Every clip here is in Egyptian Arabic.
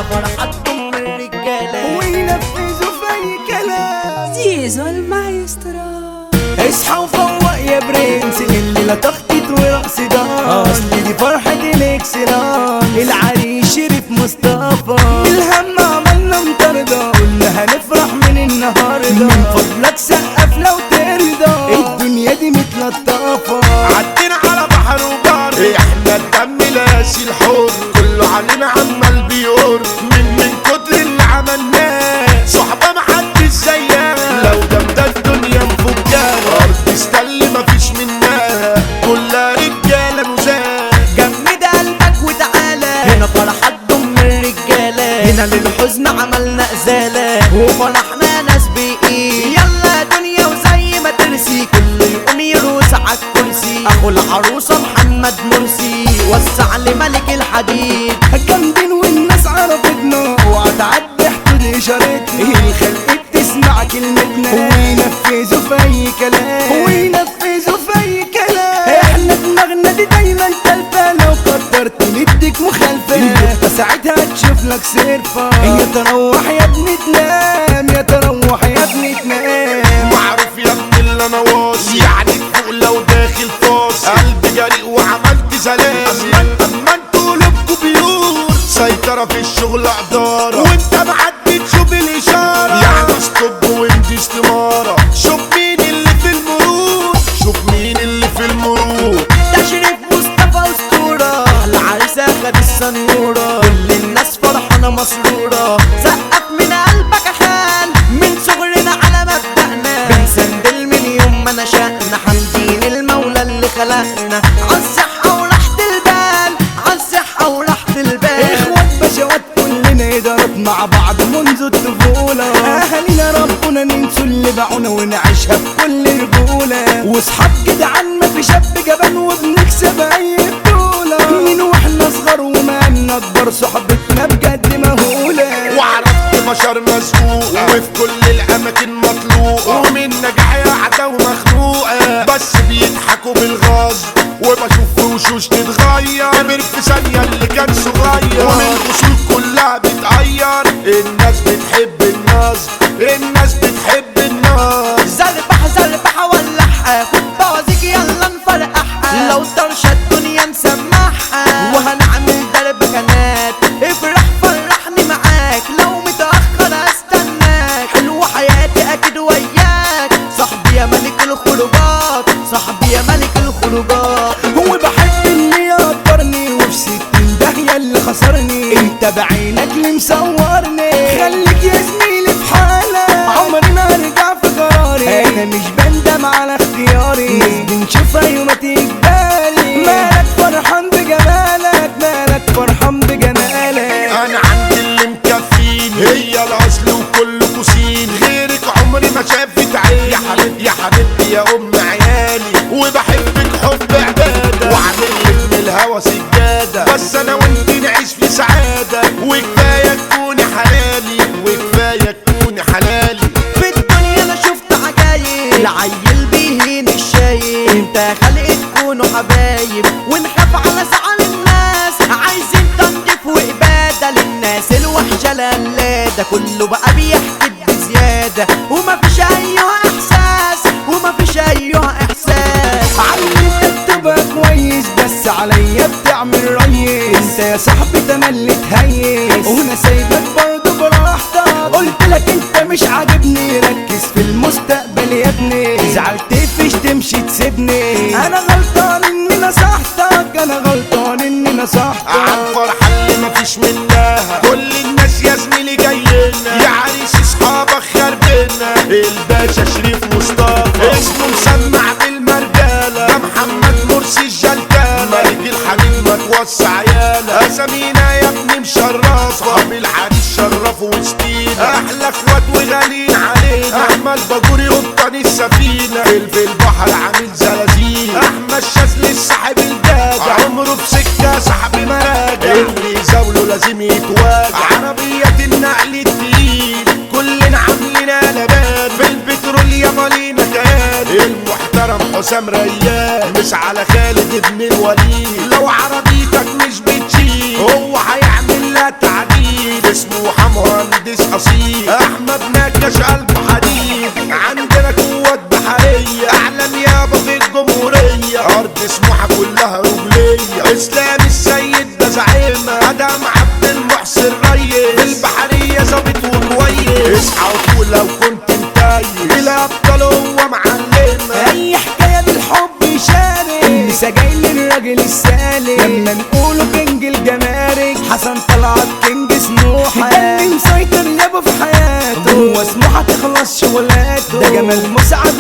هنا فرحتهم الرجالة وينفذوا في اي كلام زيزو المايسترو اصحى وفوق يا برنس الليلة تخطيط ورقص ده اصل دي فرحة الاكسلان العريس شريف مصطفى الهم عملنا مطاردة قلنا هنفرح من النهاردة من فضلك سقف لو ترضى الدنيا دي متلطفة عدينا على بحر وبر احنا الدم لاسي الحر كله علينا عمال بيقر من من كتر اللي عملناه صحبه محدش زيها لو جامده الدنيا مفكاها ارض استل مفيش منها كلها رجاله نزاهه جمد قلبك وتعالى هنا فرحة ضم الرجالة هنا للحزن عملنا ازالة وفرحنا ناس بايه يلا دنيا وزي ما ترسي كله يقوم يروس عالكرسي اخو العروسة محمد مرسي وسع لملك الحديد جامدين والناس عرفتنا وهتعدي حدود اشارتنا الخلق بتسمع كلمتنا وينفذوا في اي كلام وينفذوا في اي كلام احنا دماغنا دي دايما تلفة لو قدرت نديك مخالفة انت ساعتها تشوف لك سرفة يا تروح يا ابني تنام يا تروح يا ابني تنام معروف يا ابن اللي انا واصي يعني فوق لو داخل فاصل قلبي جريء وعملت زلازل اما انتوا قلوبكوا بيور سيطرة في الشغل ادارة وانت معدي تشوف الاشارة يعني ستوب وانت استمارة شوف مين اللي في المرور شوف مين اللي في المرور تشريف مصطفى اسطورة العريسة خد السنورة كل الناس فرحانة مسرورة سقف من قلبك يا خال من صغرنا على مبدأنا بنسندل من يوم ما نشأنا حامدين المولى اللي خلقنا عالصحة وراحة البال عالصحة وراحة البال اخوات بشوات كلنا ادارات مع بعض منذ الطفولة اهالينا ربنا ننسوا اللي باعونا ونعيشها بكل رجولة واصحاب جدعان ما في شاب جبان وبنكسب اي بطولة مين واحنا صغار وما نكبر صحبتنا بجد مهولة وعرفت بشر مسبوق وفي كل الاماكن مطلوق ومن نجاح قاعده ومخنوقه بس بيضحكوا بالغصب وبشوف في وشوش تتغير كبر في ثانيه اللي كان صغير ومن الاصول كلها بتغير الناس بتحب النصب الناس بتحب النصب زربح زربح ولعها خد بوازيك يلا نفرقعها لو طرشة الدنيا نسمعها وهنعمل درب كنات افرح فرحني معاك لو متأخر استناك حلوة حياتي اكيد وياك صاحبي يا ملك الخروجات صاحبي يا ملك الخروجات هو بحب اللي يقدرني وفي ستين داهية اللي خسرني انت بعينك اللي مصورني خليك يا زميلي في حالك عمري ما ارجع في قراري انا مش بندم على اختياري ناس بنشوفها يوم تقبالي مالك فرحان بجمالك مالك فرحان بجمالك انا عندي اللي مكفيني هي الاصل وكله كوسين غيرك عمري ما شافت عيني يا حبيبتي يا حبيبتي يا ام عيالي وبحبك حب عباده وعامل من الهوى سجاده بس انا وانت نعيش في سعاده وكفايه تكوني حلالي وكفايه تكوني حلالي في الدنيا انا شفت عجايب العيل بيهين الشايب انت خلق تكونوا حبايب ونخاف على زعل الناس عايزين تنظيف وإبادة للناس الوحشة للادة كله بقى بيحكي بزيادة ومفيش أيها إحساس ومفيش أيها إحساس علمتك تبقى كويس بس عليا بتعمل ريس انت يا صاحبي تملي تهيس وانا سايبك برضه براحتك قلت لك انت مش عاجبني ركز في المستقبل يا ابني زعلت فيش تمشي تسيبني انا غلطان اني نصحتك انا غلطان اني نصحتك عالفرحة اللي مفيش منها كل الناس يا زميلي جايين يا عريس اصحابك خربنا الباشا شريف مصطفى اسمه مسمع بالمرجالة ده محمد مرسي الجلتالة ملك الحبيب ما توسع عيالة اسامينا يا ابني مشرفة صحاب الحديث شرفوا وسطينا احلى اخوات وغاليين علينا احمد باجوري قبطان السفينة في البحر عامل زلازل احمد شاذلي صاحب الجادة عمره في سكة صاحب مراجع اللي يزاوله لازم يتواجع عربية النقل التقيل كلنا عاملين قلبان في البترول يا مالينا كيان المحترم حسام ريان مش على خالد ابن الوليد لو عربيتك مش بتشيل هو هيعمل لها تعديل سموحة مهندس اصيل احمد نكش قلب حديد عندنا قوة بحرية اعلى نيابة في الجمهورية ارض سموحة كلها رجلية اسلام السيد ده زعيمة ادم عبد المحسن ريس في البحرية ظابط وكويس اصحى وفوق لو كنت متايه الابطال هو معلمة اي حكايه بالحب يشارك النسا جاي للراجل السالك لما نقوله كينج الجمارك حسن طلعت كينج سموحه ده اللي مسيطر يابا في حياته هو سموحه تخلص شغلاته ده جمال مسعد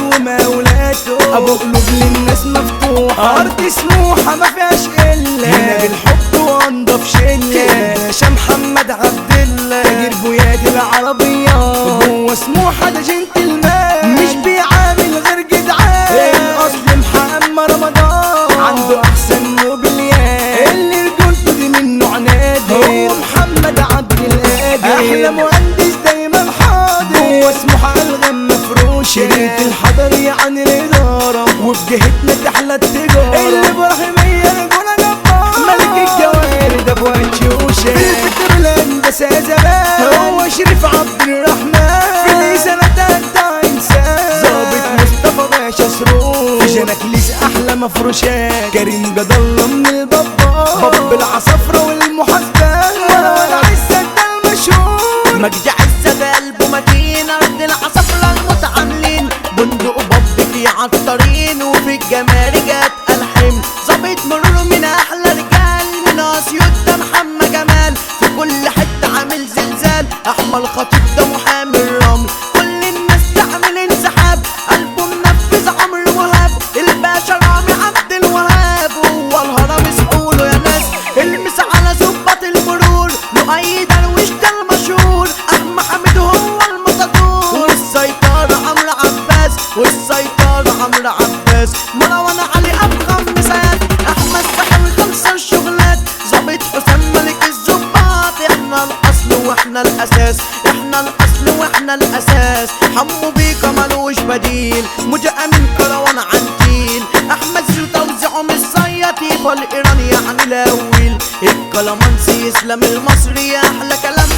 ومولاته ابو قلوب للناس مفتوحه ارض سموحه ما فيهاش الا هنا بالحب وانضف شله باشا محمد عبد الله تاجر بويات العربيه هو سموحه ده جنتلمان مش بيعامل غير جدعان الاصل محمد رمضان عنده احسن موبيليات اللي رجولته دي منه عنادي هو محمد عبد القادر احلى مهندس دايما حاضر هو سموحه الغم مفروشه شريط الحضر يعني الاداره وفي جهتنا تحلى التجاره الابراهيميه رجوله جبار ملك الجواهر ده ابو هتشوشه في الفكر الهندسه زمان هو شريف عبد الرحمن في الإزالة ده انسان ظابط مصطفى باشا سرور في جناكليس احلى مفروشات كريم جد الله من البابا باب العصافرة والمحاسبة ولا عزة ده المشهور مجدي عزة ده قلبه متين أرض العصافرة المتعاملين بندق بابك عالطريق وفي الجمارك الحم ظابط مرور من أحلى رجال من أسيوط ده محمد جمال في كل حتة عامل زلزال أحمد خطيب ده محامي الرمل كل الناس تعمل انسحاب قلبه منفذ عمرو وهاب الباشا رامي عبد الوهاب هو الهرم اسحوله يا ناس المس على زبط المرور لؤي درويش ده المشهور احمد حميد هو المطدور والسيطرة عمرو عباس والسيطرة عمرو عباس مروان علي افخم مسات احمد سحر خمسة الشغلات ظابط حسام ملك الزباط احنا الاصل واحنا الاساس احنا الاصل واحنا الاساس حمو بيكا ملوش بديل مجأمن كروان عنتيل احمد زيو توزيعه مش سيطي فالايراني يعني الاول الكلامانسي اسلام المصري احلى كلام